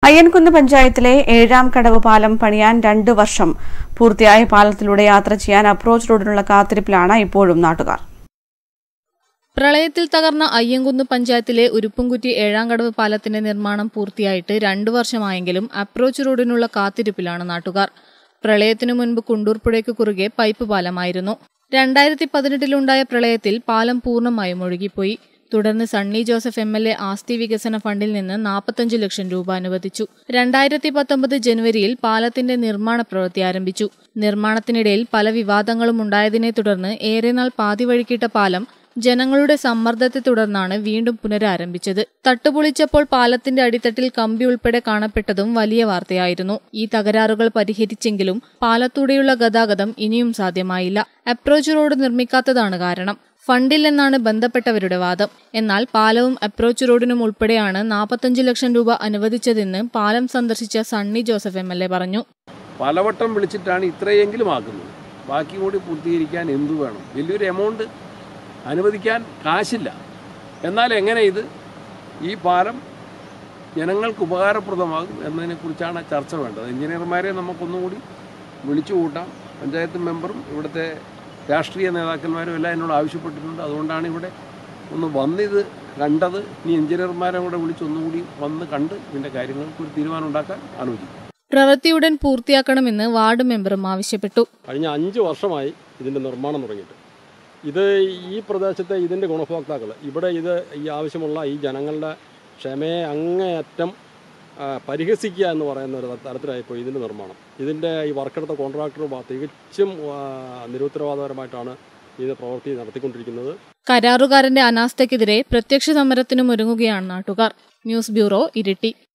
അയ്യൻകുന്ന് പഞ്ചായത്തിലെ ഏഴാം കടവ് പാലം പണിയാൻ രണ്ടു വർഷം പൂർത്തിയായ പാലത്തിലൂടെ യാത്ര ചെയ്യാൻ അപ്രോച്ച് റോഡിനുള്ള കാത്തിരിപ്പിലാണ് ഇപ്പോഴും നാട്ടുകാർ പ്രളയത്തിൽ തകർന്ന അയ്യങ്കുന്ന് പഞ്ചായത്തിലെ ഉരുപ്പുംകുറ്റി ഏഴാംകടവ് പാലത്തിന്റെ നിർമ്മാണം പൂർത്തിയായിട്ട് രണ്ടു വർഷമായെങ്കിലും അപ്രോച്ച് റോഡിനുള്ള കാത്തിരിപ്പിലാണ് നാട്ടുകാർ പ്രളയത്തിനു മുൻപ് കുണ്ടൂർപ്പുഴയ്ക്ക് കുറുകെ പൈപ്പ് പാലമായിരുന്നു രണ്ടായിരത്തി പതിനെട്ടിലുണ്ടായ പ്രളയത്തിൽ പാലം പൂർണ്ണമായും ഒഴുകിപ്പോയി തുടർന്ന് Sunny Joseph M L A ആസ്തി വികസന ഫണ്ടിൽ നിന്ന് നാൽപ്പത്തഞ്ച് ലക്ഷം രൂപ അനുവദിച്ചു രണ്ടായിരത്തി പത്തൊമ്പത് ജനുവരിയിൽ പാലത്തിന്റെ നിർമ്മാണ പ്രവൃത്തി ആരംഭിച്ചു നിർമ്മാണത്തിനിടയിൽ പല വിവാദങ്ങളും ഉണ്ടായതിനെ തുടർന്ന് ഏറെ നാൾ പാതി വഴിക്കിട്ട പാലം ജനങ്ങളുടെ സമ്മർദ്ദത്തെ തുടർന്നാണ് വീണ്ടും പുനരാരംഭിച്ചത് തട്ടുപൊളിച്ചപ്പോൾ പാലത്തിന്റെ അടിത്തട്ടിൽ കമ്പി ഉൾപ്പെടെ കാണപ്പെട്ടതും വലിയ വാർത്തയായിരുന്നു ഈ തകരാറുകൾ പരിഹരിച്ചെങ്കിലും പാലത്തൂടെയുള്ള ഗതാഗതം ഇനിയും സാധ്യമായില്ല അപ്രോച്ച് റോഡ് നിർമ്മിക്കാത്തതാണ് കാരണം ഫണ്ടില്ലെന്നാണ് ബന്ധപ്പെട്ടവരുടെ വാദം എന്നാൽ പാലവും അപ്രോച്ച് റോഡിനും ഉൾപ്പെടെയാണ് നാൽപ്പത്തഞ്ച് ലക്ഷം രൂപ അനുവദിച്ചതെന്ന് പാലം സന്ദർശിച്ച Sunny Joseph M L A പറഞ്ഞു പലവട്ടം വിളിച്ചിട്ടാണ് ഇത്രയെങ്കിലും ആക്കുന്നത് ബാക്കി കൂടി പൂർത്തീകരിക്കാൻ എന്തു വേണം വലിയൊരു എമൗണ്ട് അനുവദിക്കാൻ കാശില്ല എന്നാൽ എങ്ങനെ ഇത് ഈ പാലം ജനങ്ങൾക്ക് ഉപകാരപ്രദമാകും എന്നതിനെക്കുറിച്ചാണ് ചർച്ച വേണ്ടത് എഞ്ചിനീയർമാരെ നമുക്കൊന്നും കൂടി വിളിച്ചു കൂട്ടാം പഞ്ചായത്ത് മെമ്പറും ഇവിടുത്തെ രാഷ്ട്രീയ നേതാക്കന്മാരും എല്ലാം എന്നോട് ആവശ്യപ്പെട്ടിട്ടുണ്ട് അതുകൊണ്ടാണ് ഇവിടെ ഒന്ന് വന്നിത് കണ്ടത് ഇനി എഞ്ചിനീയർമാരെ കൂടെ വിളിച്ച് ഒന്നുകൂടി വന്ന് കണ്ട് ഇതിൻ്റെ കാര്യങ്ങൾക്ക് ഒരു തീരുമാനം ഉണ്ടാക്കാൻ ആലോചിക്കും പ്രവൃത്തിയുടൻ പൂർത്തിയാക്കണമെന്ന് വാർഡ് മെമ്പറും ആവശ്യപ്പെട്ടു കഴിഞ്ഞ അഞ്ച് വർഷമായി ഇതിൻ്റെ നിർമ്മാണം തുടങ്ങിയിട്ട് ഇത് ഈ പ്രദേശത്തെ ഇതിൻ്റെ ഗുണഭോക്താക്കൾ ഇവിടെ ഇത് ഈ ആവശ്യമുള്ള ഈ ജനങ്ങളുടെ ക്ഷമയെ അങ്ങേയറ്റം ആ, പരിഹസിക്കുക എന്ന് പറയുന്ന ഒരു തരത്തിലായിപ്പോയി ഇതിൻ്റെ നിർമ്മാണം ഇതിൻ്റെ ഈ വർക്കെടുത്ത കോൺട്രാക്ടർ വ- തികച്ചും ആ, നിരുത്തരവാദപരമായിട്ടാണ് ഇത് പ്രവൃത്തി നടത്തിക്കൊണ്ടിരിക്കുന്നത് കരാറുകാരന്റെ അനാസ്ഥയ്ക്കെതിരെ പ്രത്യക്ഷ സമരത്തിനും ഒരുങ്ങുകയാണ് നാട്ടുകാർ ന്യൂസ് ബ്യൂറോ ഇരിട്ടി